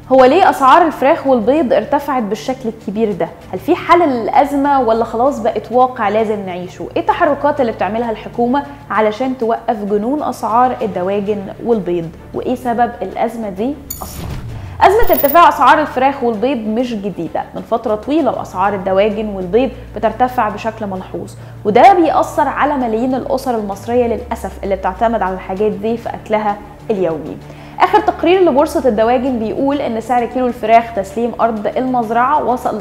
هو ليه اسعار الفراخ والبيض ارتفعت بالشكل الكبير ده هل في حل للازمه ولا خلاص بقت واقع لازم نعيشه ايه التحركات اللي بتعملها الحكومه علشان توقف جنون اسعار الدواجن والبيض وايه سبب الازمه دي اصلا أزمة ارتفاع أسعار الفراخ والبيض مش جديدة من فترة طويلة وأسعار الدواجن والبيض بترتفع بشكل ملحوظ وده بيأثر على ملايين الأسر المصرية للأسف اللي بتعتمد على الحاجات دي في أكلها اليومي اخر تقرير لبورصه الدواجن بيقول ان سعر كيلو الفراخ تسليم ارض المزرعه وصل ل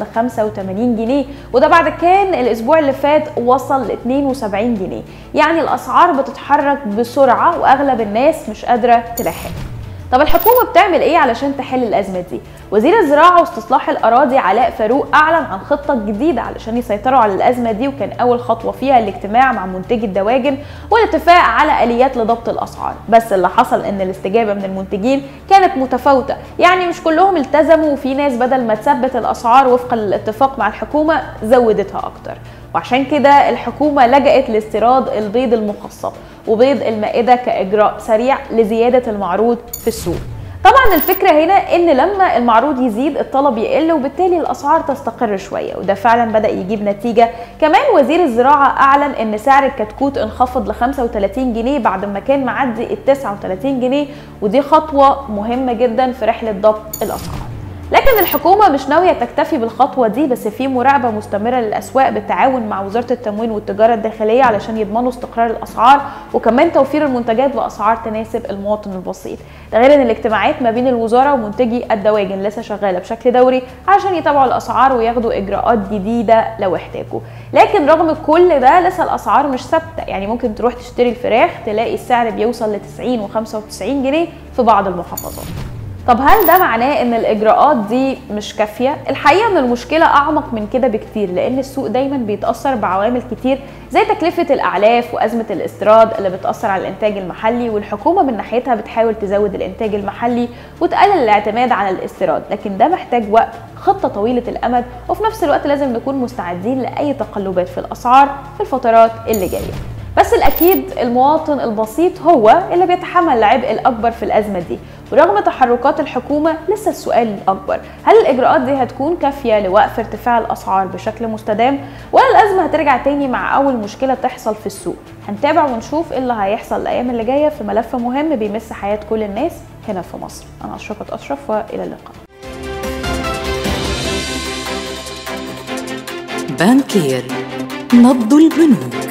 85 جنيه وده بعد كان الاسبوع اللي فات وصل ل 72 جنيه يعني الاسعار بتتحرك بسرعه واغلب الناس مش قادره تلاحق طب الحكومه بتعمل ايه علشان تحل الازمه دي وزير الزراعه واستصلاح الاراضي علاء فاروق اعلن عن خطه جديده علشان يسيطروا على الازمه دي وكان اول خطوه فيها الاجتماع مع منتجي الدواجن والاتفاق على اليات لضبط الاسعار بس اللي حصل ان الاستجابه من المنتجين كانت متفاوته يعني مش كلهم التزموا وفي ناس بدل ما تثبت الاسعار وفقا للاتفاق مع الحكومه زودتها اكتر وعشان كده الحكومه لجأت لاستيراد البيض المخصب وبيض المائده كاجراء سريع لزياده المعروض في السوق طبعا الفكره هنا ان لما المعروض يزيد الطلب يقل وبالتالي الاسعار تستقر شويه وده فعلا بدا يجيب نتيجه كمان وزير الزراعه اعلن ان سعر الكتكوت انخفض ل 35 جنيه بعد ما كان معدي ال 39 جنيه ودي خطوه مهمه جدا في رحله ضبط الاسعار لكن الحكومة مش ناوية تكتفي بالخطوة دي بس في مراقبة مستمرة للأسواق بالتعاون مع وزارة التموين والتجارة الداخلية علشان يضمنوا استقرار الأسعار وكمان توفير المنتجات بأسعار تناسب المواطن البسيط ده غير ان الاجتماعات ما بين الوزارة ومنتجي الدواجن لسه شغالة بشكل دوري عشان يتابعوا الأسعار وياخدوا إجراءات جديدة لو احتاجوا لكن رغم كل ده لسه الأسعار مش ثابتة يعني ممكن تروح تشتري الفراخ تلاقي السعر بيوصل ل 90 و 95 جنيه في بعض المحافظات طب هل ده معناه ان الاجراءات دي مش كافيه الحقيقه ان المشكله اعمق من كده بكتير لان السوق دايما بيتاثر بعوامل كتير زي تكلفه الاعلاف وازمه الاستيراد اللي بتاثر على الانتاج المحلي والحكومه من ناحيتها بتحاول تزود الانتاج المحلي وتقلل الاعتماد على الاستيراد لكن ده محتاج وقت خطه طويله الامد وفي نفس الوقت لازم نكون مستعدين لاي تقلبات في الاسعار في الفترات اللي جايه بس الاكيد المواطن البسيط هو اللي بيتحمل العبء الاكبر في الازمه دي ورغم تحركات الحكومه لسه السؤال الاكبر هل الاجراءات دي هتكون كافيه لوقف ارتفاع الاسعار بشكل مستدام ولا الازمه هترجع تاني مع اول مشكله تحصل في السوق هنتابع ونشوف ايه اللي هيحصل الايام اللي جايه في ملف مهم بيمس حياه كل الناس هنا في مصر انا اشرفت اشرف والى اللقاء بانكير نبض البنوك